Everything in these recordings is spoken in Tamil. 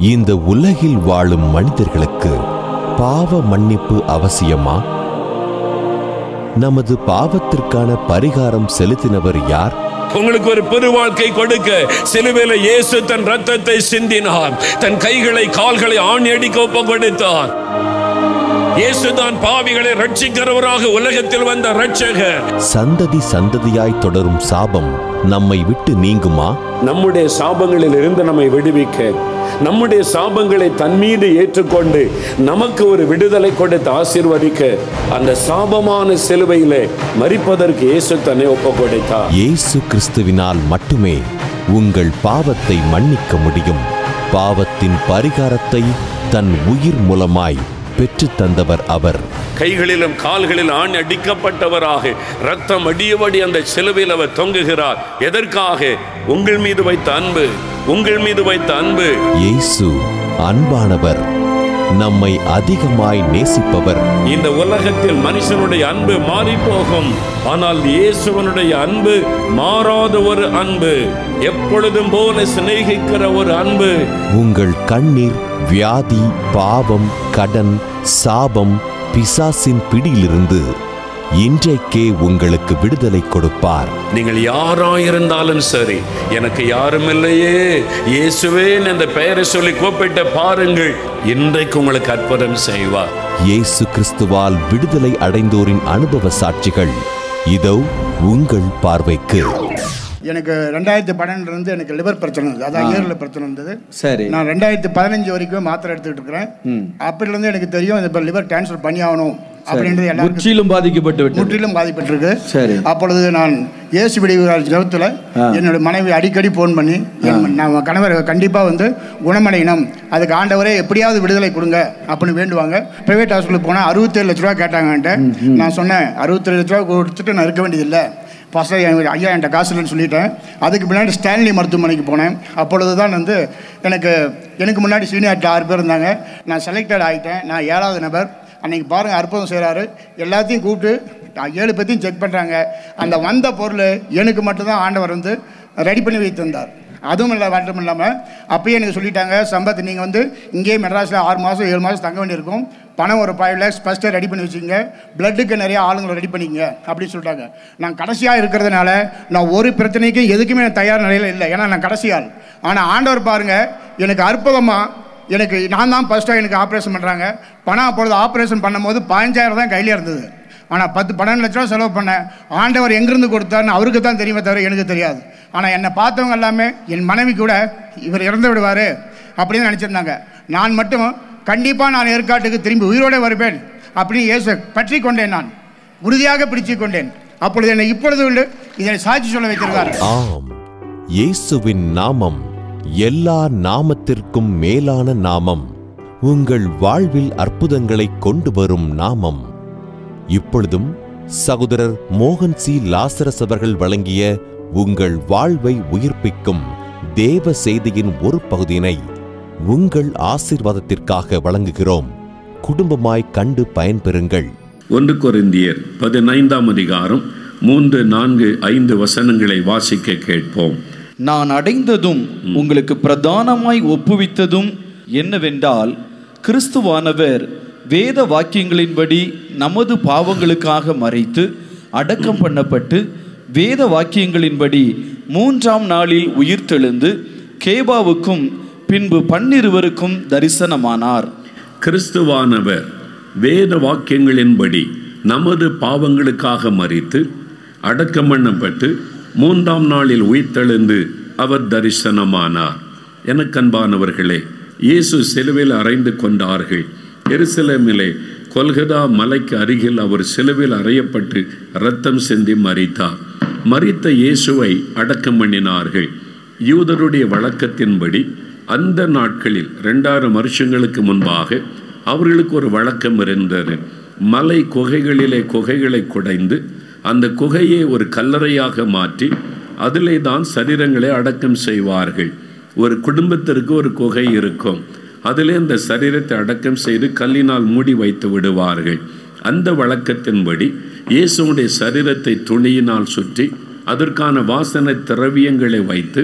இந்த உலகில் வாழும் மனிதர்களுக்கு பாவ மன்னிப்பு அவசியமா நமது பாவத்திற்கான பரிகாரம் செலுத்தினவர் யார் உங்களுக்கு ஒரு பெரு வாழ்க்கை கொடுக்க சிலுவையில இயேசு தன் ரத்தத்தை சிந்தினார் தன் கைகளை கால்களை ஆணி அடிக்க ஒப்பு கொடுத்தார் இயேசுதான் பாவிகளை ரட்சிக்கிறவராக உலகத்தில் வந்த ரட்சகர் சந்ததி சந்ததியாய் தொடரும் சாபம் நம்மை விட்டு நீங்குமா நம்முடைய சாபங்களில் இருந்து நம்மை விடுவிக்க நம்முடைய சாபங்களை தன் மீது ஏற்றுக்கொண்டு நமக்கு ஒரு விடுதலை கொடுத்து ஆசீர்வதிக்க அந்த சாபமான சிலுவையிலே மறிப்பதற்கு இயேசு தன்னை ஒப்பு கொடுத்தார் இயேசு கிறிஸ்துவினால் மட்டுமே உங்கள் பாவத்தை மன்னிக்க முடியும் பாவத்தின் பரிகாரத்தை தன் உயிர் மூலமாய் பெற்றுத் தந்தவர் அவர் கைகளிலும் கால்களில் ஆண் அடிக்கப்பட்டவராக ரத்தம் அடியபடி அந்த சிலுவையில் அவர் தொங்குகிறார் எதற்காக உங்கள் மீது வைத்த அன்பு உங்கள் மீது வைத்த அன்பு இயேசு அன்பானவர் நம்மை அதிகமாய் நேசிப்பவர் இந்த உலகத்தில் மனுஷனுடைய அன்பு மாறி போகும் ஆனால் இயேசுவனுடைய அன்பு மாறாத ஒரு அன்பு எப்பொழுதும் போல சிநேகிக்கிற ஒரு அன்பு உங்கள் கண்ணீர் வியாதி பாவம் கடன் சாபம் பிசாசின் பிடியிலிருந்து இன்றைக்கே உங்களுக்கு விடுதலை கொடுப்பார் நீங்கள் யாராயிருந்தாலும் சரி எனக்கு யாரும் இல்லையே இயேசுவேன் அந்த பெயரை சொல்லி கூப்பிட்டு பாருங்கள் இன்றைக்கு உங்களுக்கு அற்புதம் செய்வார் இயேசு கிறிஸ்துவால் விடுதலை அடைந்தோரின் அனுபவ சாட்சிகள் இதோ உங்கள் பார்வைக்கு எனக்கு ரெண்டாயிரத்தி பன்னெண்டுலேருந்து எனக்கு லிவர் பிரச்சனை இருந்தது அதான் ஈரல் பிரச்சனை இருந்தது சரி நான் ரெண்டாயிரத்தி பதினஞ்சு வரைக்கும் மாத்திரை எடுத்துக்கிட்டு இருக்கிறேன் அப்போலேருந்து எனக்கு தெரியும் இப்போ லிவர் டிரான்ஸ்ஃபர் பண்ணி ஆகணும் அப்படின்றது எல்லாருக்கும் முற்றிலும் பாதிக்கப்பட்டு விட்டது முற்றிலும் பாதிப்பட்டிருக்கு சரி. அப்பொழுது நான் இயேசு விடுவிகால் ஜபத்தில் என்னோட மனைவி அடிக்கடி ஃபோன் பண்ணி என் நான் கணவர் கண்டிப்பாக வந்து குணமடையணும் அதுக்கு ஆண்டவரே எப்படியாவது விடுதலை கொடுங்க அப்படின்னு வேண்டுவாங்க ப்ரைவேட் ஹாஸ்பிட்டலுக்கு போனால் அறுபத்தேழு லட்ச ரூபா கேட்டாங்கன்ட்டு நான் சொன்னேன் அறுபத்தேழு லட்ச ரூபா கொடுத்துட்டு நான் இருக்க வேண்டியதில்லை ஃபஸ்ட்டு என் ஐயா என்கிட்ட காசு இல்லைன்னு சொல்லிட்டேன் அதுக்கு பின்னாடி ஸ்டான்லி மருத்துவமனைக்கு போனேன் அப்பொழுது தான் வந்து எனக்கு எனக்கு முன்னாடி சீனியார்ட்ட ஆறு பேர் இருந்தாங்க நான் செலக்டட் ஆகிட்டேன் நான் ஏழாவது நபர் அன்னைக்கு பாருங்கள் அற்புதம் செய்கிறாரு எல்லாத்தையும் கூப்பிட்டு நான் ஏழு பேர்த்தையும் செக் பண்ணுறாங்க அந்த வந்த பொருள் எனக்கு மட்டும்தான் ஆண்டவர் வந்து ரெடி பண்ணி வைத்திருந்தார் அதுவும் இல்லை மட்டும் இல்லாமல் அப்பயே எனக்கு சொல்லிட்டாங்க சம்பத் நீங்கள் வந்து இங்கேயே மெட்ராஸில் ஆறு மாதம் ஏழு மாதம் தங்க வேண்டியிருக்கும் பணம் ஒரு ஃபைவ் லேக்ஸ் ஃபஸ்ட்டு ரெடி பண்ணி வச்சுக்கோங்க பிளட்டுக்கு நிறைய ஆளுங்களை ரெடி பண்ணிக்கங்க அப்படின்னு சொல்லிட்டாங்க நான் கடைசியாக இருக்கிறதுனால நான் ஒரு பிரச்சனைக்கும் எதுக்குமே நான் தயார் நிலையில் இல்லை ஏன்னா நான் கடைசி ஆள் ஆனால் ஆண்டவர் பாருங்கள் எனக்கு அற்புதமாக எனக்கு நான் தான் ஃபஸ்ட்டாக எனக்கு ஆப்ரேஷன் பண்ணுறாங்க பணம் அப்பொழுது ஆப்ரேஷன் பண்ணும்போது பதினஞ்சாயிரம் தான் கையில் இருந்தது ஆனால் பத்து பன்னெண்டு லட்ச ரூபா செலவு பண்ணேன் ஆண்டவர் எங்கேருந்து கொடுத்தாருன்னு அவருக்கு தான் தெரியுமே தவிர எனக்கு தெரியாது ஆனால் என்னை பார்த்தவங்க எல்லாமே என் மனைவி கூட இவர் இறந்து விடுவார் அப்படின்னு நினச்சிருந்தாங்க நான் மட்டும் கண்டிப்பாக நான் ஏற்காட்டுக்கு திரும்பி உயிரோடு வருவேன் அப்படின்னு இயேசு பற்றி கொண்டேன் நான் உறுதியாக பிடிச்சு கொண்டேன் அப்பொழுது என்னை இப்பொழுது உண்டு இதனை சாட்சி சொல்ல வைத்திருக்கார் ஆம் இயேசுவின் நாமம் எல்லா நாமத்திற்கும் மேலான நாமம் உங்கள் வாழ்வில் அற்புதங்களை கொண்டு வரும் நாமம் இப்பொழுதும் சகோதரர் மோகன் சி லாசரஸ் அவர்கள் வழங்கிய உங்கள் வாழ்வை உயிர்ப்பிக்கும் தேவ செய்தியின் ஒரு பகுதியினை உங்கள் ஆசீர்வாதத்திற்காக வழங்குகிறோம் குடும்பமாய் கண்டு பயன்பெறுங்கள் ஒன்று கொரிந்தியர் பதினைந்தாம் அதிகாரம் மூன்று நான்கு ஐந்து வசனங்களை வாசிக்க கேட்போம் நான் அடைந்ததும் உங்களுக்கு பிரதானமாய் ஒப்புவித்ததும் என்னவென்றால் கிறிஸ்துவானவர் வேத வாக்கியங்களின்படி நமது பாவங்களுக்காக மறைத்து அடக்கம் பண்ணப்பட்டு வேத வாக்கியங்களின்படி மூன்றாம் நாளில் உயிர்த்தெழுந்து கேபாவுக்கும் பின்பு பன்னிருவருக்கும் தரிசனமானார் கிறிஸ்துவானவர் வேத வாக்கியங்களின்படி நமது பாவங்களுக்காக மறித்து அடக்கம் பண்ணப்பட்டு மூன்றாம் நாளில் உயிர்த்தெழுந்து அவர் தரிசனமானார் எனக்கன்பானவர்களே இயேசு சிலுவையில் அறைந்து கொண்டார்கள் எருசலேமிலே கொல்கதா மலைக்கு அருகில் அவர் சிலுவையில் அறையப்பட்டு இரத்தம் சிந்தி மறித்தார் மறித்த இயேசுவை அடக்கம் பண்ணினார்கள் யூதருடைய வழக்கத்தின்படி அந்த நாட்களில் ரெண்டாயிரம் வருஷங்களுக்கு முன்பாக அவர்களுக்கு ஒரு வழக்கம் இருந்தது மலை குகைகளிலே குகைகளை குடைந்து அந்த குகையை ஒரு கல்லறையாக மாற்றி அதிலே தான் சரீரங்களை அடக்கம் செய்வார்கள் ஒரு குடும்பத்திற்கு ஒரு குகை இருக்கும் அதிலே அந்த சரீரத்தை அடக்கம் செய்து கல்லினால் மூடி வைத்து விடுவார்கள் அந்த வழக்கத்தின்படி இயேசுடைய சரீரத்தை துணியினால் சுற்றி அதற்கான வாசனை திரவியங்களை வைத்து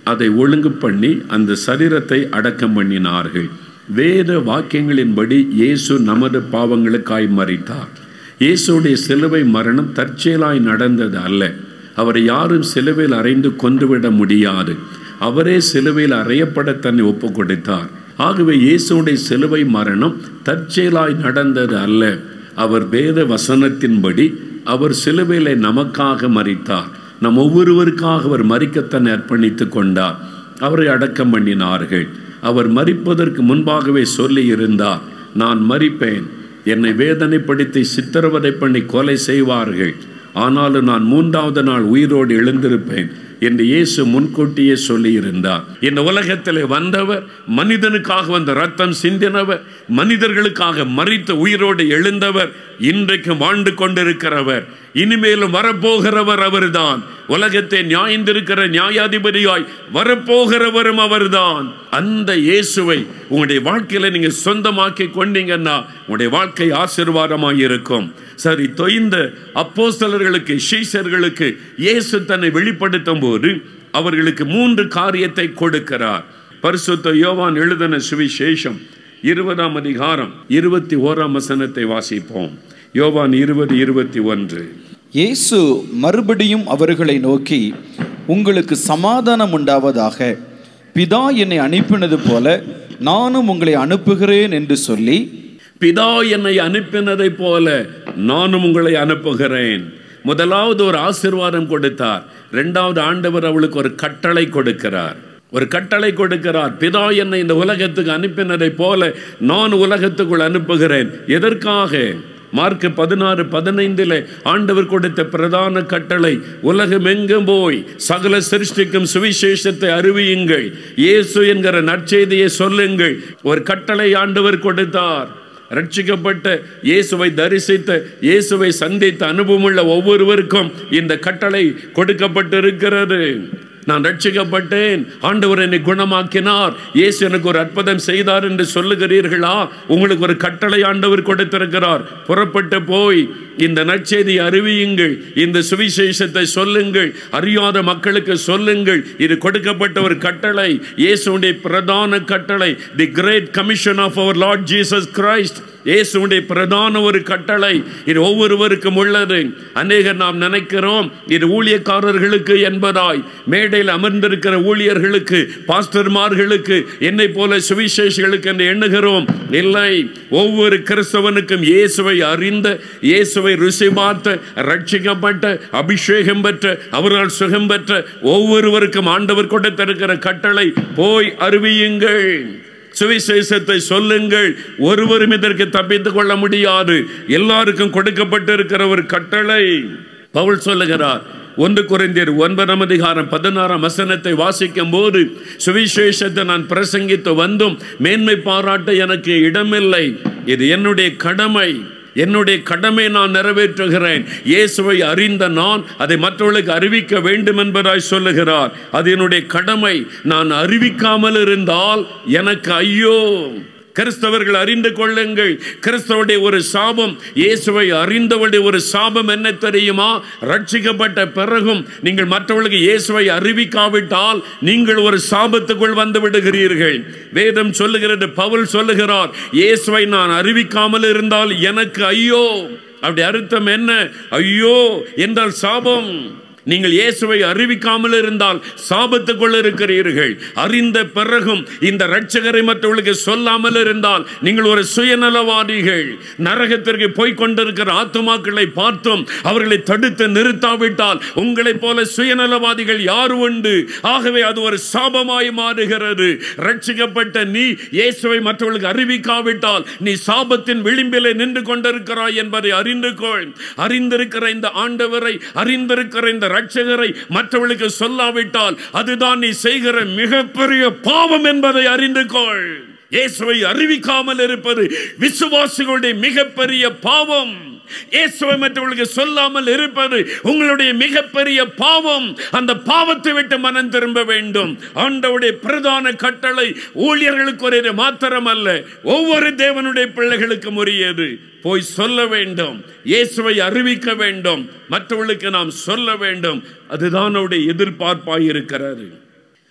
அதை ஒழுங்கு பண்ணி அந்த சரீரத்தை அடக்கம் பண்ணினார்கள் வேத வாக்கியங்களின்படி இயேசு நமது பாவங்களுக்காய் மறித்தார் இயேசுடைய சிலுவை மரணம் தற்செயலாய் நடந்தது அல்ல அவரை யாரும் சிலுவையில் அறைந்து கொன்றுவிட முடியாது அவரே சிலுவையில் அறையப்பட தன்னை ஒப்பு கொடுத்தார் ஆகவே இயேசுடைய சிலுவை மரணம் தற்செயலாய் நடந்தது அல்ல அவர் வேத வசனத்தின்படி அவர் சிலுவையிலே நமக்காக மறித்தார் நம் ஒவ்வொருவருக்காக அவர் மறிக்க தன்னை அர்ப்பணித்துக் கொண்டார் அவரை அடக்கம் பண்ணினார்கள் அவர் மறிப்பதற்கு முன்பாகவே சொல்லி இருந்தார் நான் மறிப்பேன் என்னை வேதனைப்படுத்தி சித்திரவதை பண்ணி கொலை செய்வார்கள் ஆனாலும் நான் மூன்றாவது நாள் உயிரோடு எழுந்திருப்பேன் என்று இயேசு முன்கூட்டியே சொல்லியிருந்தார் இந்த உலகத்தில் வந்தவர் மனிதனுக்காக வந்த ரத்தம் சிந்தினவர் மனிதர்களுக்காக மறித்த உயிரோடு எழுந்தவர் இன்றைக்கு வாழ்ந்து கொண்டிருக்கிறவர் இனிமேலும் வரப்போகிறவர் அவர்தான் உலகத்தை நியாயந்திருக்கிற நியாயாதிபதியாய் வரப்போகிறவரும் அவர்தான் அந்த இயேசுவை உங்களுடைய வாழ்க்கையில நீங்க சொந்தமாக்கி கொண்டீங்கன்னா உங்களுடைய வாழ்க்கை ஆசீர்வாதமாய் இருக்கும் சரி தொய்ந்த அப்போஸ்தலர்களுக்கு சீஷர்களுக்கு இயேசு தன்னை வெளிப்படுத்தும் போது அவர்களுக்கு மூன்று காரியத்தை கொடுக்கிறார் பரிசுத்த யோவான் எழுதின சுவிசேஷம் இருபதாம் அதிகாரம் இருபத்தி ஓராம் வசனத்தை வாசிப்போம் யோவான் இருபது இருபத்தி ஒன்று இயேசு மறுபடியும் அவர்களை நோக்கி உங்களுக்கு சமாதானம் உண்டாவதாக பிதா என்னை அனுப்பினது போல நானும் உங்களை அனுப்புகிறேன் என்று சொல்லி பிதா என்னை அனுப்பினதை போல நானும் உங்களை அனுப்புகிறேன் முதலாவது ஒரு ஆசீர்வாதம் கொடுத்தார் இரண்டாவது ஆண்டவர் அவளுக்கு ஒரு கட்டளை கொடுக்கிறார் ஒரு கட்டளை கொடுக்கிறார் பிதா என்னை இந்த உலகத்துக்கு அனுப்பினதை போல நான் உலகத்துக்குள் அனுப்புகிறேன் எதற்காக மார்க் பதினாறு பதினைந்தில் ஆண்டவர் கொடுத்த பிரதான கட்டளை உலகமெங்கும் போய் சகல சிருஷ்டிக்கும் சுவிசேஷத்தை அறிவியுங்கள் இயேசு என்கிற நற்செய்தியை சொல்லுங்கள் ஒரு கட்டளை ஆண்டவர் கொடுத்தார் ரட்சிக்கப்பட்ட இயேசுவை தரிசித்த இயேசுவை சந்தித்த அனுபவமுள்ள ஒவ்வொருவருக்கும் இந்த கட்டளை கொடுக்கப்பட்டிருக்கிறது நான் ரட்சிக்கப்பட்டேன் ஆண்டவர் என்னை குணமாக்கினார் இயேசு எனக்கு ஒரு அற்புதம் செய்தார் என்று சொல்லுகிறீர்களா உங்களுக்கு ஒரு கட்டளை ஆண்டவர் கொடுத்திருக்கிறார் புறப்பட்டு போய் இந்த நற்செய்தி அறிவியுங்கள் இந்த சுவிசேஷத்தை சொல்லுங்கள் அறியாத மக்களுக்கு சொல்லுங்கள் இது கொடுக்கப்பட்ட ஒரு கட்டளை இயேசுடைய பிரதான கட்டளை the great commission of our Lord Jesus Christ இயேசுடைய பிரதான ஒரு கட்டளை இது ஒவ்வொருவருக்கும் உள்ளது அநேகர் நாம் நினைக்கிறோம் இது ஊழியக்காரர்களுக்கு என்பதாய் மேடையில் அமர்ந்திருக்கிற ஊழியர்களுக்கு பாஸ்டர்மார்களுக்கு என்னை போல சுவிசேஷர்களுக்கு என்று எண்ணுகிறோம் இல்லை ஒவ்வொரு கிறிஸ்தவனுக்கும் இயேசுவை அறிந்த இயேசுவை ருசி பார்த்த ரட்சிக்கப்பட்ட அபிஷேகம் பெற்ற அவரால் சுகம் பெற்ற ஒவ்வொருவருக்கும் ஆண்டவர் கொடுத்திருக்கிற கட்டளை போய் அறிவியுங்கள் சுவிசேஷத்தை சொல்லுங்கள் ஒருவரும் இதற்கு தப்பித்துக் கொள்ள முடியாது எல்லாருக்கும் கொடுக்கப்பட்டிருக்கிற ஒரு கட்டளை பவுல் சொல்லுகிறார் ஒன்று குறைந்தர் ஒன்பதாம் அதிகாரம் பதினாறாம் வசனத்தை வாசிக்கும் போது சுவிசேஷத்தை நான் பிரசங்கித்து வந்தும் மேன்மை பாராட்ட எனக்கு இடமில்லை இது என்னுடைய கடமை என்னுடைய கடமை நான் நிறைவேற்றுகிறேன் இயேசுவை அறிந்த நான் அதை மற்றவர்களுக்கு அறிவிக்க வேண்டும் என்பதாய் சொல்லுகிறார் அது என்னுடைய கடமை நான் அறிவிக்காமல் இருந்தால் எனக்கு ஐயோ கிறிஸ்தவர்கள் அறிந்து கொள்ளுங்கள் கிறிஸ்தவருடைய ஒரு சாபம் இயேசுவை அறிந்தவருடைய ஒரு சாபம் என்ன தெரியுமா ரட்சிக்கப்பட்ட பிறகும் நீங்கள் மற்றவர்களுக்கு இயேசுவை அறிவிக்காவிட்டால் நீங்கள் ஒரு சாபத்துக்குள் வந்து விடுகிறீர்கள் வேதம் சொல்லுகிறது பவுல் சொல்லுகிறார் இயேசுவை நான் அறிவிக்காமல் இருந்தால் எனக்கு ஐயோ அப்படி அர்த்தம் என்ன ஐயோ என்றால் சாபம் நீங்கள் இயேசுவை அறிவிக்காமல் இருந்தால் சாபத்துக்குள் இருக்கிறீர்கள் அறிந்த பிறகும் இந்த ரட்சகரை மற்றவர்களுக்கு சொல்லாமல் இருந்தால் நீங்கள் ஒரு சுயநலவாதிகள் நரகத்திற்கு போய்க் கொண்டிருக்கிற ஆத்துமாக்களை பார்த்தும் அவர்களை தடுத்து நிறுத்தாவிட்டால் உங்களைப் போல சுயநலவாதிகள் யார் உண்டு ஆகவே அது ஒரு சாபமாய் மாறுகிறது ரட்சிக்கப்பட்ட நீ இயேசுவை மற்றவர்களுக்கு அறிவிக்காவிட்டால் நீ சாபத்தின் விளிம்பிலே நின்று கொண்டிருக்கிறாய் என்பதை அறிந்து கொள் அறிந்திருக்கிற இந்த ஆண்டவரை அறிந்திருக்கிற இந்த ரட்சகரை மற்றவர்களுக்கு சொல்லாவிட்டால் அதுதான் நீ செய்கிற மிகப்பெரிய பாவம் என்பதை அறிந்து கொள் இயேசுவை அறிவிக்காமல் இருப்பது விசுவாசிகளுடைய மிகப்பெரிய பாவம் இயேசுவை மற்றவர்களுக்கு சொல்லாமல் இருப்பது உங்களுடைய மிகப்பெரிய பாவம் அந்த பாவத்தை விட்டு மனம் திரும்ப வேண்டும் ஆண்டவுடைய பிரதான கட்டளை ஊழியர்களுக்கு ஒரு மாத்திரம் அல்ல ஒவ்வொரு தேவனுடைய பிள்ளைகளுக்கும் உரியது போய் சொல்ல வேண்டும் இயேசுவை அறிவிக்க வேண்டும் மற்றவர்களுக்கு நாம் சொல்ல வேண்டும் அதுதான் அவருடைய எதிர்பார்ப்பாய் இருக்கிறது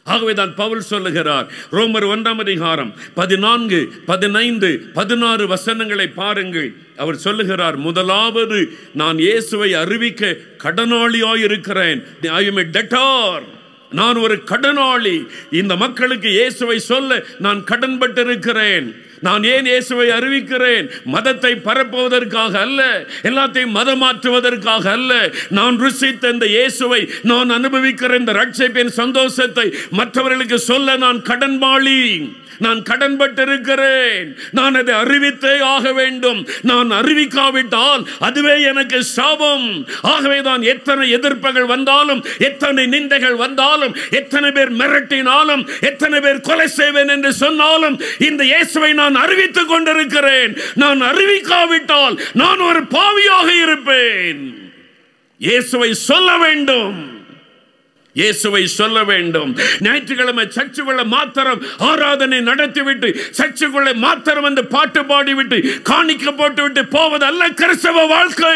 ஆகவேதான் பவுல் சொல்லுகிறார் ரோமர் ஒன்றாம் அதிகாரம் பதினான்கு பதினைந்து பதினாறு வசனங்களை பாருங்கள் அவர் சொல்லுகிறார் முதலாவது நான் இயேசுவை அறிவிக்க கடனாளியாயிருக்கிறேன் ஐ எம் டெட்டார் நான் ஒரு கடனாளி இந்த மக்களுக்கு இயேசுவை சொல்ல நான் கடன்பட்டிருக்கிறேன் நான் ஏன் இயேசுவை அறிவிக்கிறேன் மதத்தை பரப்புவதற்காக அல்ல எல்லாத்தையும் மதமாற்றுவதற்காக அல்ல நான் ருசித்த இந்த இயேசுவை நான் அனுபவிக்கிற இந்த ரட்சிப்பின் சந்தோஷத்தை மற்றவர்களுக்கு சொல்ல நான் கடன்பாளி நான் கடன்பட்டிருக்கிறேன் நான் அதை அறிவித்தே ஆக வேண்டும் நான் அறிவிக்காவிட்டால் அதுவே எனக்கு சாபம் ஆகவே தான் எத்தனை எதிர்ப்புகள் வந்தாலும் எத்தனை நிந்தைகள் வந்தாலும் எத்தனை பேர் மிரட்டினாலும் எத்தனை பேர் கொலை செய்வேன் என்று சொன்னாலும் இந்த இயேசுவை நான் அறிவித்துக் கொண்டிருக்கிறேன் நான் அறிவிக்காவிட்டால் நான் ஒரு பாவியாக இருப்பேன் இயேசுவை சொல்ல வேண்டும் இயேசுவை சொல்ல வேண்டும் ஞாயிற்றுக்கிழமை சர்ச்சுக்குள்ள மாத்திரம் ஆராதனை நடத்திவிட்டு சர்ச்சுக்குள்ள மாத்திரம் வந்து பாட்டு பாடிவிட்டு காணிக்க போட்டுவிட்டு போவது அல்ல கிறிஸ்தவ வாழ்க்கை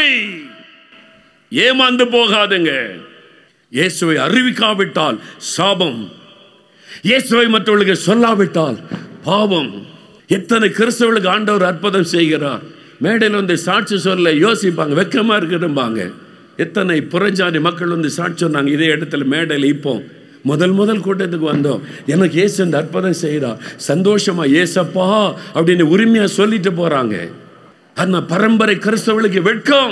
ஏமாந்து போகாதுங்க இயேசுவை அறிவிக்காவிட்டால் சாபம் இயேசுவை மற்றவர்களுக்கு சொல்லாவிட்டால் பாவம் எத்தனை கிறிஸ்தவர்களுக்கு ஆண்டவர் அற்புதம் செய்கிறார் மேடையில் வந்து சாட்சி சொல்ல யோசிப்பாங்க வெக்கமா இருக்குதும்பாங்க எத்தனை புறஞ்சாதி மக்கள் வந்து சாட்சி சொன்னாங்க இதே இடத்துல மேடையில் இப்போ முதல் முதல் கூட்டத்துக்கு வந்தோம் எனக்கு ஏசு இந்த அற்புதம் செய்கிறா சந்தோஷமா ஏசப்பா அப்படின்னு உரிமையா சொல்லிட்டு போறாங்க அந்த பரம்பரை கிறிஸ்தவர்களுக்கு வெட்கம்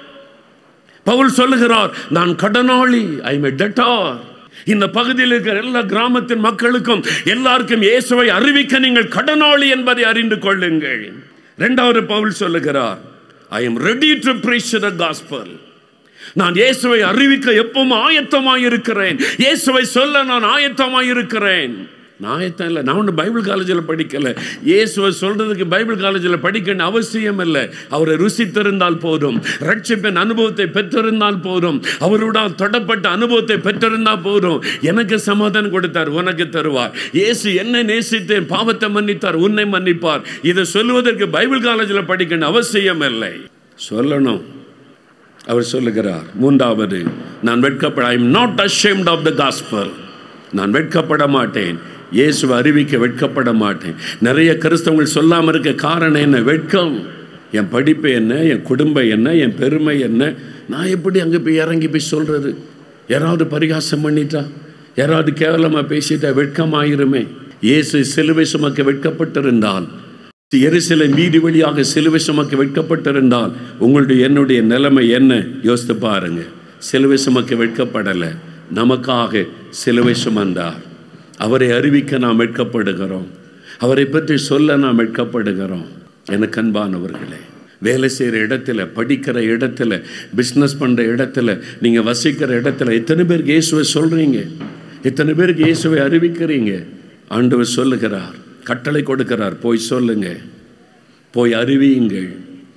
பவுல் சொல்லுகிறார் நான் கடனாளி ஐ மே டெட்டார் இந்த பகுதியில் இருக்கிற எல்லா கிராமத்தின் மக்களுக்கும் எல்லாருக்கும் இயேசுவை அறிவிக்க நீங்கள் கடனாளி என்பதை அறிந்து கொள்ளுங்கள் இரண்டாவது பவுல் சொல்லுகிறார் I am ready to preach the gospel நான் இயேசுவை அறிவிக்க எப்பவும் ஆயத்தமாய் இருக்கிறேன் இயேசுவை சொல்ல நான் ஆயத்தமாய் இருக்கிறேன் நான் ஆயத்தம் இல்லை நான் ஒன்றும் பைபிள் காலேஜில் படிக்கல இயேசுவை சொல்றதுக்கு பைபிள் காலேஜில் படிக்கணும் அவசியம் இல்லை அவரை ருசித்திருந்தால் போதும் ரட்சிப்பின் அனுபவத்தை பெற்றிருந்தால் போதும் அவருடன் தொடப்பட்ட அனுபவத்தை பெற்றிருந்தால் போதும் எனக்கு சமாதானம் கொடுத்தார் உனக்கு தருவார் இயேசு என்ன நேசித்தேன் பாவத்தை மன்னித்தார் உன்னை மன்னிப்பார் இதை சொல்லுவதற்கு பைபிள் காலேஜில் படிக்கணும் அவசியம் இல்லை சொல்லணும் அவர் சொல்லுகிறார் மூன்றாவது நான் வெட்கப்பட I am not ashamed of the gospel நான் வெட்கப்பட மாட்டேன் இயேசுவை அறிவிக்க வெட்கப்பட மாட்டேன் நிறைய கிறிஸ்தவங்கள் சொல்லாமல் இருக்க காரணம் என்ன வெட்கம் என் படிப்பு என்ன என் குடும்பம் என்ன என் பெருமை என்ன நான் எப்படி அங்கே போய் இறங்கி போய் சொல்கிறது யாராவது பரிகாசம் பண்ணிட்டா யாராவது கேவலமாக பேசிட்டா வெட்கமாயிருமே இயேசு சிலுவை சுமக்க வெட்கப்பட்டிருந்தால் எருசலேம் வீதி வழியாக சிலுவை சுமக்க வெட்கப்பட்டிருந்தால் உங்களுடைய என்னுடைய நிலைமை என்ன யோசித்து பாருங்க சிலுவை சுமக்க வெட்கப்படலை நமக்காக சிலுவை சுமந்தார் அவரை அறிவிக்க நாம் வெட்கப்படுகிறோம் அவரை பற்றி சொல்ல நாம் வெட்கப்படுகிறோம் எனக்கு அன்பானவர்களே வேலை செய்கிற இடத்துல படிக்கிற இடத்துல பிஸ்னஸ் பண்ணுற இடத்துல நீங்கள் வசிக்கிற இடத்துல எத்தனை பேருக்கு இயேசுவை சொல்கிறீங்க எத்தனை பேருக்கு இயேசுவை அறிவிக்கிறீங்க ஆண்டவர் சொல்லுகிறார் கட்டளை கொடுக்கிறார் போய் சொல்லுங்க போய் அறிவியுங்கள்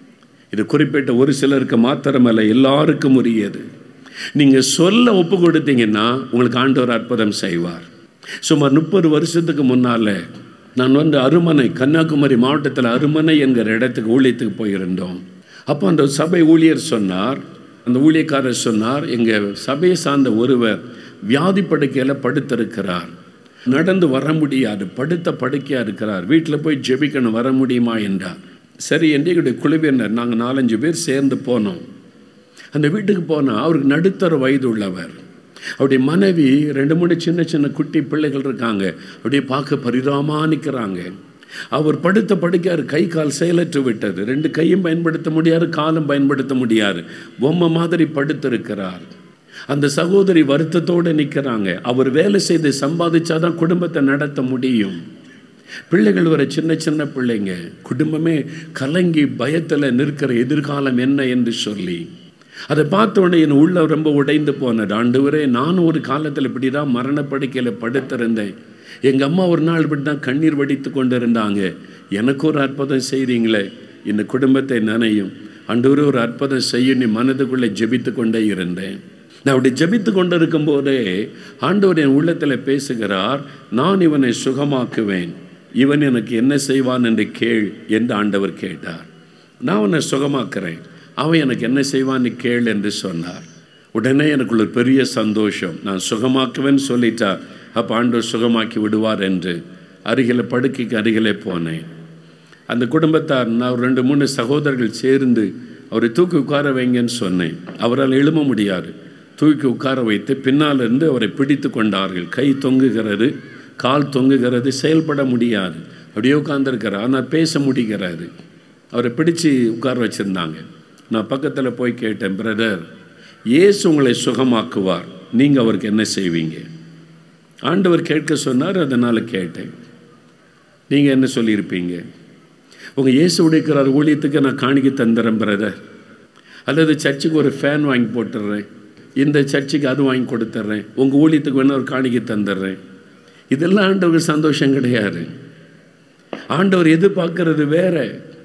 இது குறிப்பிட்ட ஒரு சிலருக்கு மாத்திரமல்ல எல்லாருக்கும் உரியது நீங்கள் சொல்ல ஒப்பு கொடுத்தீங்கன்னா உங்களுக்கு ஆண்டவர் அற்புதம் செய்வார் சுமார் முப்பது வருஷத்துக்கு முன்னால் நான் வந்து அருமனை கன்னியாகுமரி மாவட்டத்தில் அருமனை என்கிற இடத்துக்கு ஊழியத்துக்கு போயிருந்தோம் அப்போ அந்த சபை ஊழியர் சொன்னார் அந்த ஊழியக்காரர் சொன்னார் எங்கள் சபையை சார்ந்த ஒருவர் வியாதி படுக்கையில் படுத்திருக்கிறார் நடந்து வர முடியாது படுத்த படுக்கையாக இருக்கிறார் வீட்டில் போய் ஜெபிக்கணும் வர முடியுமா என்றார் சரி என்று எங்களுடைய குழுவினர் நாங்கள் நாலஞ்சு பேர் சேர்ந்து போனோம் அந்த வீட்டுக்கு போனால் அவருக்கு நடுத்தர வயது உள்ளவர் அவருடைய மனைவி ரெண்டு மூணு சின்ன சின்ன குட்டி பிள்ளைகள் இருக்காங்க அப்படியே பார்க்க பரிதாபமாக நிற்கிறாங்க அவர் படுத்த படுக்கையார் கை கால் செயலற்று விட்டது ரெண்டு கையும் பயன்படுத்த முடியாது காலும் பயன்படுத்த முடியாது பொம்மை மாதிரி படுத்திருக்கிறார் அந்த சகோதரி வருத்தத்தோடு நிற்கிறாங்க அவர் வேலை செய்து சம்பாதிச்சாதான் குடும்பத்தை நடத்த முடியும் பிள்ளைகள் வர சின்ன சின்ன பிள்ளைங்க குடும்பமே கலங்கி பயத்தில் நிற்கிற எதிர்காலம் என்ன என்று சொல்லி அதை பார்த்த உடனே என் உள்ள ரொம்ப உடைந்து போனது ஆண்டவரே நானும் ஒரு காலத்தில் இப்படி தான் மரணப்படுக்கையில் படுத்திருந்தேன் எங்கள் அம்மா ஒரு நாள் இப்படி தான் கண்ணீர் வடித்து கொண்டு இருந்தாங்க எனக்கு ஒரு அற்புதம் செய்கிறீங்களே இந்த குடும்பத்தை நினையும் ஆண்டவரே ஒரு அற்புதம் செய்யும் நீ மனதுக்குள்ளே ஜெபித்து கொண்டே இருந்தேன் நான் அப்படி ஜெபித்து கொண்டு இருக்கும்போதே ஆண்டவர் என் உள்ளத்தில் பேசுகிறார் நான் இவனை சுகமாக்குவேன் இவன் எனக்கு என்ன செய்வான் என்று கேள் என்று ஆண்டவர் கேட்டார் நான் அவனை சுகமாக்குறேன் அவன் எனக்கு என்ன செய்வான்னு கேள் என்று சொன்னார் உடனே எனக்கு ஒரு பெரிய சந்தோஷம் நான் சுகமாக்குவேன்னு சொல்லிட்டார் அப்போ ஆண்டவர் சுகமாக்கி விடுவார் என்று அருகில் படுக்கைக்கு அருகிலே போனேன் அந்த குடும்பத்தார் நான் ஒரு ரெண்டு மூணு சகோதரர்கள் சேர்ந்து அவரை தூக்கி உட்கார வைங்கன்னு சொன்னேன் அவரால் எழும்ப முடியாது தூக்கி உட்கார வைத்து பின்னால் இருந்து அவரை பிடித்து கொண்டார்கள் கை தொங்குகிறது கால் தொங்குகிறது செயல்பட முடியாது அப்படியே உட்கார்ந்துருக்கிறார் ஆனால் பேச முடிகிறாரு அவரை பிடிச்சு உட்கார வச்சுருந்தாங்க நான் பக்கத்தில் போய் கேட்டேன் பிரதர் இயேசு உங்களை சுகமாக்குவார் நீங்கள் அவருக்கு என்ன செய்வீங்க ஆண்டவர் கேட்க சொன்னார் அதனால் கேட்டேன் நீங்கள் என்ன சொல்லியிருப்பீங்க உங்கள் இயேசு உடைக்கிறார் ஊழியத்துக்கு நான் காணிக்க தந்துடுறேன் பிரதர் அல்லது சர்ச்சுக்கு ஒரு ஃபேன் வாங்கி போட்டுடுறேன் இந்த சர்ச்சுக்கு அது வாங்கி கொடுத்துட்றேன் உங்கள் ஊழியத்துக்கு வேணா ஒரு காணிக்கை தந்துடுறேன் இதெல்லாம் ஆண்டவருக்கு சந்தோஷம் கிடையாது ஆண்டவர் எதிர்பார்க்கறது வேற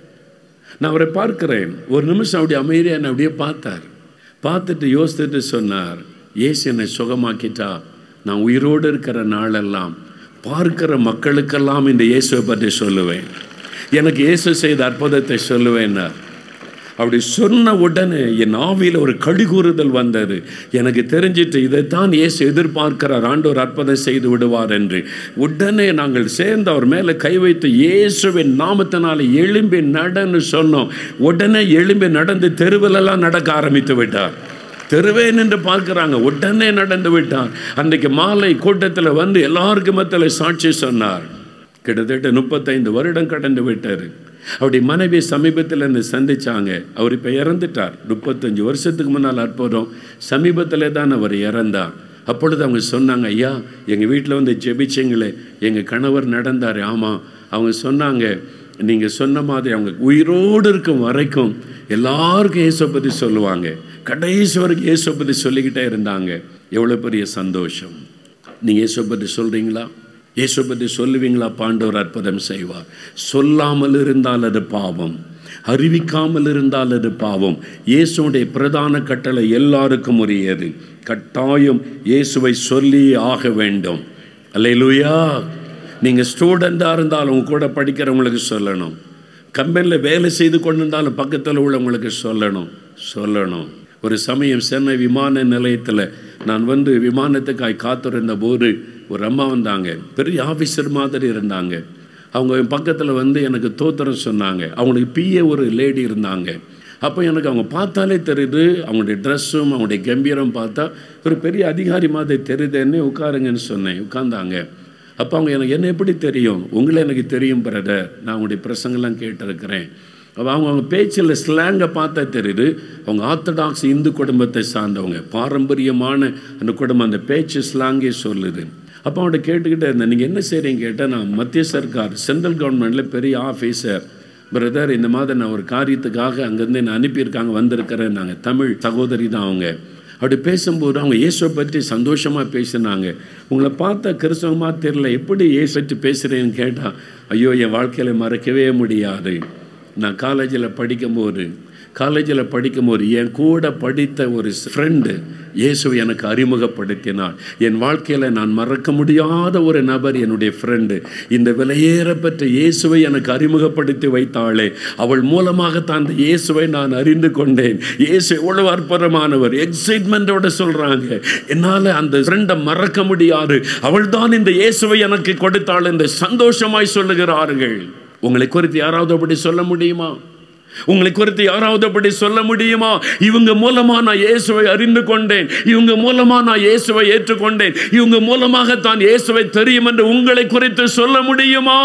நான் அவரை பார்க்கிறேன் ஒரு நிமிஷம் அப்படியே அமைதியாக என்னை அப்படியே பார்த்தார் பார்த்துட்டு யோசித்துட்டு சொன்னார் இயேசு என்னை சுகமாக்கிட்டா நான் உயிரோடு இருக்கிற நாளெல்லாம் பார்க்கிற மக்களுக்கெல்லாம் இந்த இயேசுவை பற்றி சொல்லுவேன் எனக்கு இயேசு செய்த அற்புதத்தை சொல்லுவேன்னார் அப்படி சொன்ன உடனே என் ஆவியில் ஒரு கடிகூறுதல் வந்தது எனக்கு தெரிஞ்சிட்டு இதைத்தான் இயேசு எதிர்பார்க்கிறார் ஆண்டவர் அற்புதம் செய்து விடுவார் என்று உடனே நாங்கள் சேர்ந்து அவர் மேலே கை வைத்து இயேசுவின் நாமத்தினால எழும்பி நடன்னு சொன்னோம் உடனே எழும்பி நடந்து தெருவிலெல்லாம் நடக்க ஆரம்பித்து விட்டார் தெருவே நின்று பார்க்குறாங்க உடனே நடந்து விட்டார் அன்றைக்கு மாலை கூட்டத்தில் வந்து எல்லாருக்கும் மத்தியில் சாட்சி சொன்னார் கிட்டத்தட்ட முப்பத்தைந்து வருடம் கடந்து விட்டார் அப்படி மனைவி சமீபத்தில் இருந்து சந்திச்சாங்க அவர் இப்போ இறந்துட்டார் முப்பத்தஞ்சு வருஷத்துக்கு முன்னால் அற்புதம் சமீபத்தில் தான் அவர் இறந்தார் அப்பொழுது அவங்க சொன்னாங்க ஐயா எங்கள் வீட்டில் வந்து ஜெபிச்சிங்களே எங்கள் கணவர் நடந்தார் ஆமாம் அவங்க சொன்னாங்க நீங்கள் சொன்ன மாதிரி அவங்க உயிரோடு இருக்கும் வரைக்கும் எல்லாருக்கும் இயேசுவை பற்றி சொல்லுவாங்க கடைசி வரைக்கும் இயேசுவை பற்றி சொல்லிக்கிட்டே இருந்தாங்க எவ்வளோ பெரிய சந்தோஷம் நீங்கள் இயேசுவை பற்றி சொல்கிறீங்களா இயேசு பற்றி சொல்லுவீங்களா பாண்டவர் அற்புதம் செய்வார் சொல்லாமல் இருந்தால் அது பாவம் அறிவிக்காமல் இருந்தால் அது பாவம் இயேசுடைய பிரதான கட்டளை எல்லாருக்கும் உரியது கட்டாயம் இயேசுவை சொல்லி ஆக வேண்டும் அல்லேலூயா நீங்கள் ஸ்டூடெண்ட்டாக இருந்தாலும் உங்க கூட படிக்கிறவங்களுக்கு சொல்லணும் கம்பெனியில் வேலை செய்து கொண்டிருந்தாலும் பக்கத்தில் உள்ளவங்களுக்கு சொல்லணும் சொல்லணும் ஒரு சமயம் சென்னை விமான நிலையத்தில் நான் வந்து விமானத்துக்காய் காத்திருந்த போது ஒரு அம்மா வந்தாங்க பெரிய ஆஃபீஸர் மாதிரி இருந்தாங்க அவங்க என் பக்கத்தில் வந்து எனக்கு தோத்திரம் சொன்னாங்க அவங்களுக்கு பிஏ ஒரு லேடி இருந்தாங்க அப்போ எனக்கு அவங்க பார்த்தாலே தெரியுது அவங்களுடைய ட்ரெஸ்ஸும் அவங்களுடைய கம்பீரம் பார்த்தா ஒரு பெரிய அதிகாரி மாதிரி தெரியுதுன்னு உட்காருங்கன்னு சொன்னேன் உட்கார்ந்தாங்க அப்போ அவங்க எனக்கு என்ன எப்படி தெரியும் உங்களை எனக்கு தெரியும் பிரதர் நான் அவங்களுடைய பிரசங்கெல்லாம் கேட்டிருக்கிறேன் அப்போ அவங்க அவங்க பேச்சில் ஸ்லாங்கை பார்த்தா தெரியுது அவங்க ஆர்த்தடாக்ஸ் இந்து குடும்பத்தை சார்ந்தவங்க பாரம்பரியமான அந்த குடும்பம் அந்த பேச்சு ஸ்லாங்கே சொல்லுது அப்போ அவன்கிட்ட கேட்டுக்கிட்டே இருந்தேன் நீங்கள் என்ன செய்கிறீங்க கேட்டால் நான் மத்திய சர்க்கார் சென்ட்ரல் கவர்மெண்ட்டில் பெரிய ஆஃபீஸர் பிரதர் இந்த மாதிரி நான் ஒரு காரியத்துக்காக அங்கேருந்து என்னை அனுப்பியிருக்காங்க வந்திருக்கிறேன் நாங்கள் தமிழ் சகோதரி தான் அவங்க அப்படி பேசும்போது அவங்க இயேசுவை பற்றி சந்தோஷமாக பேசினாங்க உங்களை பார்த்தா கிறிஸ்தவமாக தெரியல எப்படி இயேசு பற்றி பேசுகிறேன்னு கேட்டால் ஐயோ என் வாழ்க்கையில் மறக்கவே முடியாது நான் காலேஜில் படிக்கும்போது காலேஜில் படிக்கும்போது என் கூட படித்த ஒரு ஃப்ரெண்டு இயேசுவை எனக்கு அறிமுகப்படுத்தினாள் என் வாழ்க்கையில் நான் மறக்க முடியாத ஒரு நபர் என்னுடைய ஃப்ரெண்டு இந்த விலையேறப்பட்ட இயேசுவை எனக்கு அறிமுகப்படுத்தி வைத்தாளே அவள் மூலமாகத்தான் அந்த இயேசுவை நான் அறிந்து கொண்டேன் இயேசு எவ்வளவு அற்புதமானவர் எக்ஸைட்மெண்ட்டோட சொல்கிறாங்க என்னால் அந்த ஃப்ரெண்டை மறக்க முடியாது அவள் தான் இந்த இயேசுவை எனக்கு கொடுத்தாள் என்று சந்தோஷமாய் சொல்லுகிறார்கள் உங்களை குறித்து யாராவது அப்படி சொல்ல முடியுமா உங்களை குறித்து யாராவது அப்படி சொல்ல முடியுமா இவங்க மூலமா நான் இயேசுவை அறிந்து கொண்டேன் இவங்க மூலமா நான் இயேசுவை ஏற்றுக்கொண்டேன் இவங்க மூலமாக தான் இயேசுவை தெரியும் என்று உங்களை குறித்து சொல்ல முடியுமா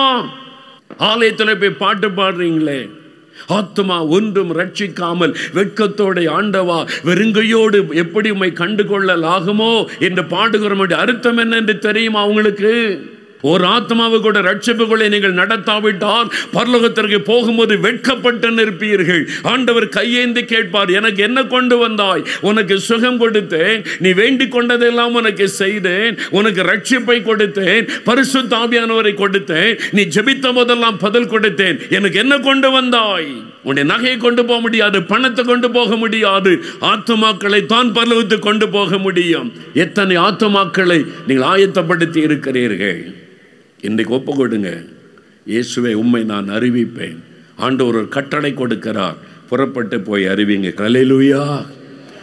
ஆலயத்தில் போய் பாட்டு பாடுறீங்களே ஆத்மா ஒன்றும் ரட்சிக்காமல் வெட்கத்தோட ஆண்டவா வெறுங்கையோடு எப்படி உம்மை கண்டு கொள்ளலாகுமோ என்று பாடுகிறோம் அர்த்தம் என்ன என்று தெரியுமா உங்களுக்கு ஒரு ஆத்மாவு கூட ரட்சிப்புகளை நீங்கள் நடத்தாவிட்டால் பரலோகத்திற்கு போகும்போது வெட்கப்பட்டு நிற்பீர்கள் ஆண்டவர் கையேந்தி கேட்பார் எனக்கு என்ன கொண்டு வந்தாய் உனக்கு சுகம் கொடுத்தேன் நீ வேண்டிக் கொண்டதெல்லாம் உனக்கு செய்தேன் உனக்கு ரட்சிப்பை கொடுத்தேன் பரிசு தாபியானவரை கொடுத்தேன் நீ ஜெபித்த போதெல்லாம் பதில் கொடுத்தேன் எனக்கு என்ன கொண்டு வந்தாய் உன்னை நகையை கொண்டு போக முடியாது பணத்தை கொண்டு போக முடியாது ஆத்துமாக்களை தான் பரலவத்து கொண்டு போக முடியும் எத்தனை ஆத்துமாக்களை நீங்கள் ஆயத்தப்படுத்தி இருக்கிறீர்கள் இன்றைக்கு ஒப்பு கொடுங்க இயேசுவை உண்மை நான் அறிவிப்பேன் ஆண்டவர் ஒரு கட்டளை கொடுக்கிறார் புறப்பட்டு போய் அறிவிங்க கலையிலுயா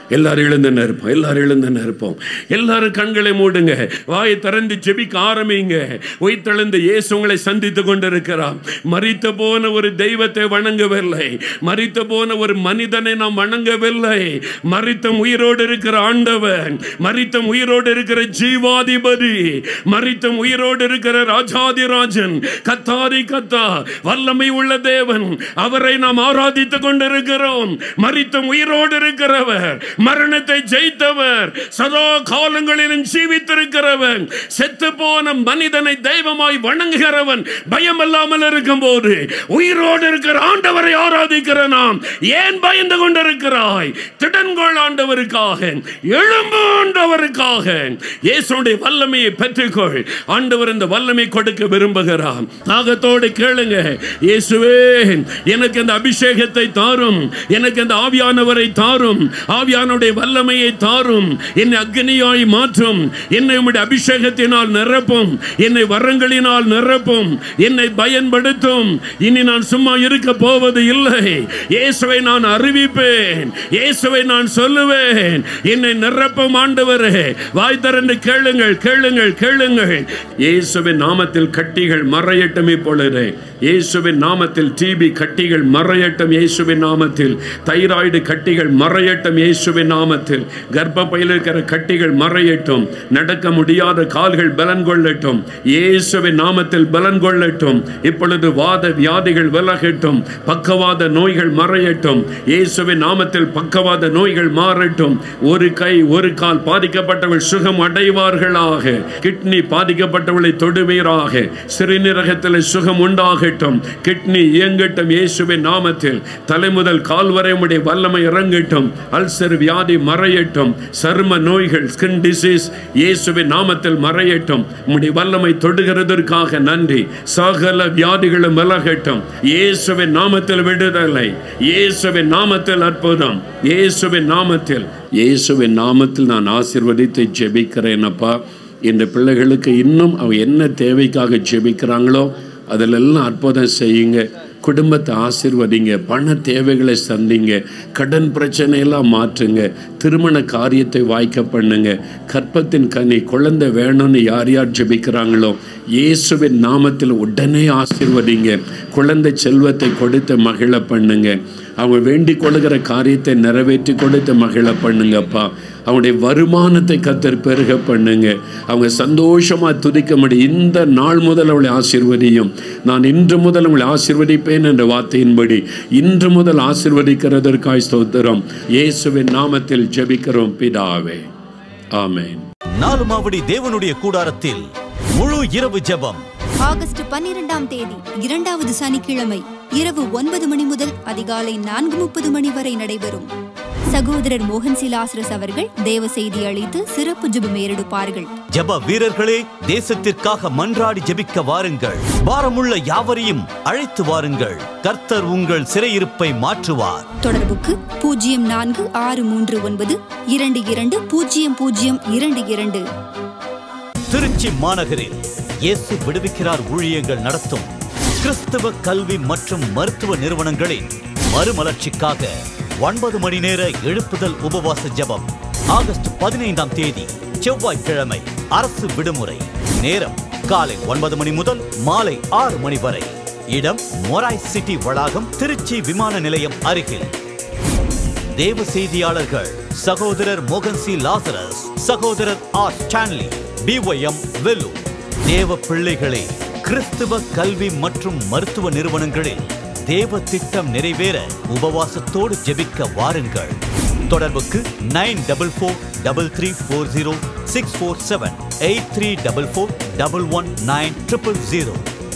எல்லாரும் எழுந்து நிற்போம் எல்லாரும் எழுந்து நிற்போம் எல்லாரும் கண்களை மூடுங்க வாயை திறந்து ஜெபிக்க ஆரம்பிங்க உயிர்த்தெழுந்த இயேசு உங்களை சந்தித்து கொண்டிருக்கிறார் மரித்த போன ஒரு தெய்வத்தை வணங்கவில்லை மரித்த போன ஒரு மனிதனை நாம் வணங்கவில்லை மரித்தம் உயிரோடு இருக்கிற ஆண்டவன் மரித்தம் உயிரோடு இருக்கிற ஜீவாதிபதி மரித்தம் உயிரோடு இருக்கிற ராஜாதிராஜன் கத்தாதி கத்தா வல்லமை உள்ள தேவன் அவரை நாம் ஆராதித்துக் கொண்டிருக்கிறோம் மரித்தம் உயிரோடு இருக்கிறவர் மரணத்தை ஜெயித்தவர் சதா காலங்களிலும் ஜீவித்திருக்கிறவன் செத்து போன மனிதனை தெய்வமாய் வணங்குகிறவன் பயம் இல்லாமல் இருக்கும் போது உயிரோடு இருக்கிற ஆண்டவரை ஆராதிக்கிற நாம் ஏன் பயந்து கொண்டிருக்கிறாய் திடன்கொள் ஆண்டவருக்காக எழும்பு ஆண்டவருக்காக இயேசுடைய வல்லமையை பெற்றுக்கொள் ஆண்டவர் இந்த வல்லமை கொடுக்க விரும்புகிறார் தாகத்தோடு கேளுங்க இயேசுவே எனக்கு இந்த அபிஷேகத்தை தாரும் எனக்கு இந்த ஆவியானவரை தாரும் ஆவியானுடைய வல்லமையை தாரும் என்னை அக்னியாய் மாற்றும் என்னை உம்முடைய அபிஷேகத்தினால் நிரப்பும் என்னை வரங்களினால் நிரப்பும் என்னை பயன்படுத்தும் இனி நான் சும்மா இருக்க போவது இல்லை இயேசுவை நான் அறிவிப்பேன் இயேசுவை நான் சொல்லுவேன் என்னை நிரப்பும் ஆண்டவரே வாய் திறந்து கேளுங்கள் கேளுங்கள் கேளுங்கள் இயேசுவின் நாமத்தில் கட்டிகள் மறையட்டும் இப்பொழுது இயேசுவின் நாமத்தில் டிபி கட்டிகள் மறையட்டும் இயேசுவின் நாமத்தில் தைராய்டு கட்டிகள் மறையட்டும் இயேசுவின் நாமத்தில் கர்ப்பப்பையில் இருக்கிற கட்டிகள் மறையட்டும் நடக்க முடியாத கால்கள் பலன் கொள்ளட்டும் இயேசுவின் நாமத்தில் பலன் கொள்ளட்டும் இப்பொழுது வாத வியாதிகள் விலகட்டும் பக்கவாத நோய்கள் மறையட்டும் இயேசுவின் நாமத்தில் பக்கவாத நோய்கள் மாறட்டும் ஒரு கை ஒரு கால் பாதிக்கப்பட்டவள் சுகம் அடைவார்களாக கிட்னி பாதிக்கப்பட்டவளை தொடுவீராக சிறுநீரகத்தில் சுகம் உண்டாகட்டும் கிட்னி இயங்கட்டும் இயேசுவின் நாமத்தில் தலைமுதல் கால் வரை உம்முடைய வல்லமை இறங்கட்டும் அல்சர் வியாதி மறையட்டும் சர்ம நோய்கள் ஸ்கின் டிசீஸ் இயேசுவின் நாமத்தில் மறையட்டும் உம்முடைய வல்லமை தொடுகிறதற்காக நன்றி சகல வியாதிகளும் விலகட்டும் இயேசுவின் நாமத்தில் விடுதலை இயேசுவின் நாமத்தில் அற்புதம் இயேசுவின் நாமத்தில் இயேசுவின் நாமத்தில் நான் ஆசீர்வதித்து ஜெபிக்கிறேன் அப்பா இந்த பிள்ளைகளுக்கு இன்னும் அவங்க என்ன தேவைக்காக ஜெபிக்கிறாங்களோ அதிலெல்லாம் அற்புதம் செய்யுங்க குடும்பத்தை ஆசிர்வதிங்க பண தேவைகளை சந்திங்க கடன் பிரச்சனையெல்லாம் மாற்றுங்க திருமண காரியத்தை வாய்க்க பண்ணுங்க கற்பத்தின் கனி குழந்தை வேணும்னு யார் யார் ஜெபிக்கிறாங்களோ இயேசுவின் நாமத்தில் உடனே ஆசிர்வதிங்க குழந்தை செல்வத்தை கொடுத்து மகிழ பண்ணுங்க அவங்க வேண்டிக் கொள்கிற காரியத்தை நிறைவேற்றி கொடுத்து மகிழ பண்ணுங்கப்பா அவங்களுடைய வருமானத்தை கத்தர் பெருக பண்ணுங்க அவங்க சந்தோஷமா துதிக்க முடியும் இந்த நாள் முதல் அவளை ஆசிர்வதியும் நான் இன்று முதல் அவளை ஆசிர்வதிப்பேன் என்ற வார்த்தையின்படி இன்று முதல் ஆசிர்வதிக்கிறதற்காய் ஸ்தோத்திரம் இயேசுவின் நாமத்தில் ஜெபிக்கிறோம் பிதாவே ஆமென் நாலுமாவடி தேவனுடைய கூடாரத்தில் முழு இரவு ஜெபம் ஆகஸ்ட் பன்னிரெண்டாம் தேதி இரண்டாவது சனிக்கிழமை இரவு ஒன்பது மணி முதல் அதிகாலை நான்கு முப்பது மணி வரை நடைபெறும் சகோதரர் மோகன் சிலாசரஸ் அவர்கள் தேவ செய்தி அளித்து சிறப்பு ஜெபம் ஏறெடுப்பார்கள் ஜெப வீரர்களே தேசத்திற்காக மன்றாடி ஜெபிக்க வாருங்கள் பாரமுள்ள யாவரையும் அழைத்து வாருங்கள் கர்த்தர் உங்கள் சிறையிருப்பை மாற்றுவார் தொடர்புக்கு பூஜ்ஜியம் நான்கு ஆறு மூன்று ஒன்பது இரண்டு இரண்டு பூஜ்ஜியம் பூஜ்ஜியம் இரண்டு இரண்டு திருச்சி மாநகரில் இயேசு விடுவிக்கிறார் ஊழியங்கள் நடத்தும் கிறிஸ்தவ கல்வி மற்றும் மருத்துவ நிறுவனங்களின் மறுமலர்ச்சிக்காக ஒன்பது மணி நேர எழுப்புதல் உபவாச ஜெபம் ஆகஸ்ட் பதினைந்தாம் தேதி செவ்வாய்க்கிழமை அரசு விடுமுறை நேரம் காலை ஒன்பது மணி முதல் மாலை ஆறு மணி வரை இடம் மொராய் சிட்டி வளாகம் திருச்சி விமான நிலையம் அருகில் தேவ செய்தியாளர்கள் சகோதரர் மோகன் சி லாசரஸ் சகோதரர் ஆர் ஸ்டான்லி பிஒய்எம் வெல்லு தேவ பிள்ளைகளே கிறிஸ்துவ கல்வி மற்றும் மருத்துவ நிறுவனங்களில் தேவ திட்டம் நிறைவேற உபவாசத்தோடு ஜெபிக்க வாருங்கள் தொடர்புக்கு nine double four double three four zero six four seven eight three double four double one nine triple zero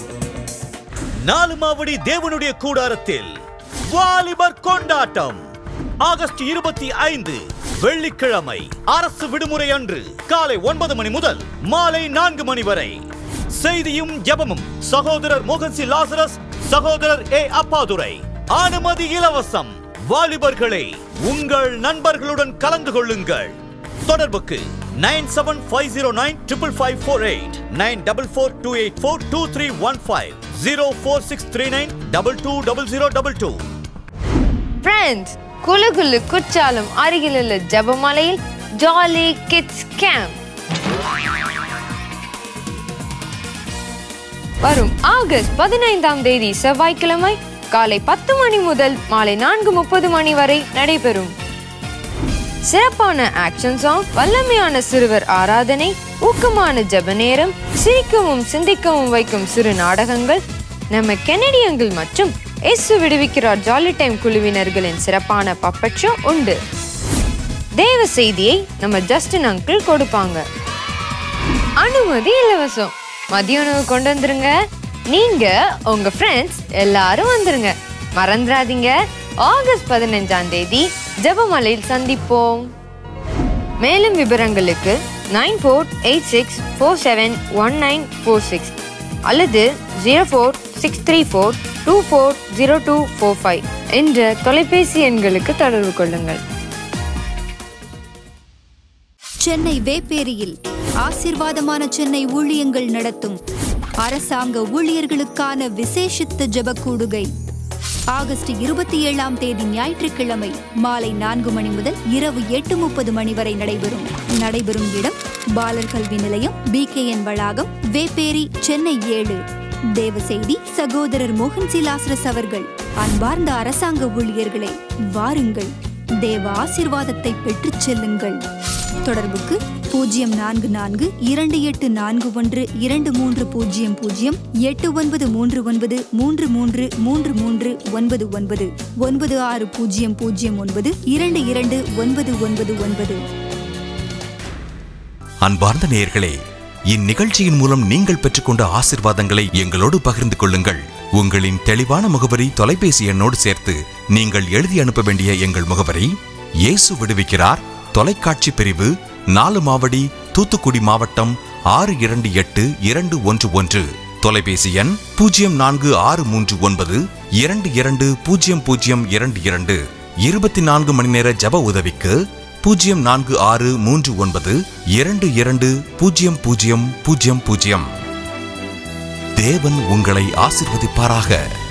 நாலு மாவடி தேவனுடைய கூடாரத்தில் வாலிபர் கொண்டாட்டம் ஆகஸ்ட் இருபத்தி ஐந்து வெள்ளிக்கிழமை அரசு விடுமுறை அன்று காலை ஒன்பது மணி முதல் மாலை நான்கு மணி வரை செய்தியும் ஜெபமும் சகோதரர் மோகன் சி லாசரஸ் சகோதரர் ஏ அப்பாதுரை அனுமதி இலவசம் வாலிபர்களே உங்கள் நண்பர்களுடன் கலந்து கொள்ளுங்கள் தொடர்புக்கு nine seven five zero nine triple five four eight nine double four two eight four two three one five zero four six three nine double two double zero double two Friend, குலுகுலு குற்றாலம் அருகிலுள்ள ஜெபமலையில் ஜாலி கிட்ஸ் கேம்ப் வரும் ஆகஸ்ட் பதினைந்தாம் தேதி செவ்வாய்க்கிழமை காலை பத்து மணி முதல் மாலை நான்கு முப்பது மணி வரை நடைபெறும் சிறப்பான ஆக்ஷன் சாங் வல்லமையான சிறுவர் ஆராதனை ஊக்கமான ஜெப நேரம் சிரிக்கவும் சிந்திக்கவும் வைக்கும் சிறு நாடகங்கள் நம்ம கெனடியங்கள் மற்றும் எஸ்ஸு விடுவிக்கிறார் ஜாலி டைம் குழுவினர்களின் சிறப்பான பப்பட் ஷோ உண்டு தேவ செய்தியை நம்ம ஜஸ்டின் அங்கிள் கொடுப்பாங்க அனுமதி இலவசம் மதிய உணவு கொண்டு வந்துருங்க நீங்க உங்க ஃப்ரெண்ட்ஸ் எல்லாரும் வந்துருங்க மறந்துடாதீங்க ஆகஸ்ட் பதினஞ்சாம் தேதி ஜெபமலையில் சந்திப்போம் மேலும் விவரங்களுக்கு nine four eight six four seven one nine four six அல்லது zero four six three four two four zero two four five என்ற தொலைபேசி எண்களுக்கு தொடர்பு கொள்ளுங்கள் சென்னை வேப்பேரியில் ஆசிர்வாதமான சென்னை ஊழியங்கள் நடத்தும் அரசாங்க ஊழியர்களுக்கான விசேஷித்த ஜெப கூடுகை ஆகஸ்ட் இருபத்தி ஏழாம் தேதி ஞாயிற்றுக்கிழமை மாலை நான்கு மணி முதல் இரவு எட்டு முப்பது மணி வரை நடைபெறும் நடைபெறும் இடம் பாலர் கல்வி நிலையம் பிகேஎன் வளாகம் வேப்பேரி சென்னை ஏழு தேவ செய்தி சகோதரர் மோகன் சிலாஸ்ரஸ் அவர்கள் அன்பார்ந்த அரசாங்க ஊழியர்களே வாருங்கள் தேவ ஆசிர்வாதத்தை பெற்றுச் செல்லுங்கள் தொடர்புக்கு பூஜ்ஜியம் நான்கு நான்கு இரண்டு எட்டு நான்கு ஒன்று இரண்டு மூன்று பூஜ்ஜியம் பூஜ்ஜியம் எட்டு ஒன்பது மூன்று ஒன்பது மூன்று மூன்று மூன்று மூன்று ஒன்பது ஒன்பது ஒன்பது ஆறு பூஜ்ஜியம் பூஜ்ஜியம் ஒன்பது இரண்டு இரண்டு ஒன்பது ஒன்பது ஒன்பது அன்பார்ந்த நேயர்களே இந்நிகழ்ச்சியின் மூலம் நீங்கள் பெற்றுக்கொண்ட ஆசிர்வாதங்களை எங்களோடு பகிர்ந்து கொள்ளுங்கள் உங்களின் தெளிவான முகவரி தொலைபேசி எண்ணோடு சேர்த்து நீங்கள் எழுதி அனுப்ப வேண்டிய எங்கள் முகவரி இயேசு விடுவிக்கிறார் தொலைக்காட்சி பிரிவு நாலு மாவடி தூத்துக்குடி மாவட்டம் ஆறு இரண்டு எட்டு இரண்டு ஒன்று ஒன்று தொலைபேசி எண் பூஜ்ஜியம் நான்கு ஆறு மூன்று ஒன்பது இரண்டு இரண்டு பூஜ்ஜியம் பூஜ்ஜியம் இரண்டு இரண்டு இருபத்தி நான்கு மணி நேர ஜப உதவிக்கு பூஜ்ஜியம் நான்கு ஆறு மூன்று ஒன்பது இரண்டு இரண்டு பூஜ்ஜியம் பூஜ்ஜியம் பூஜ்ஜியம் பூஜ்ஜியம் தேவன் உங்களை ஆசிர்வதிப்பாராக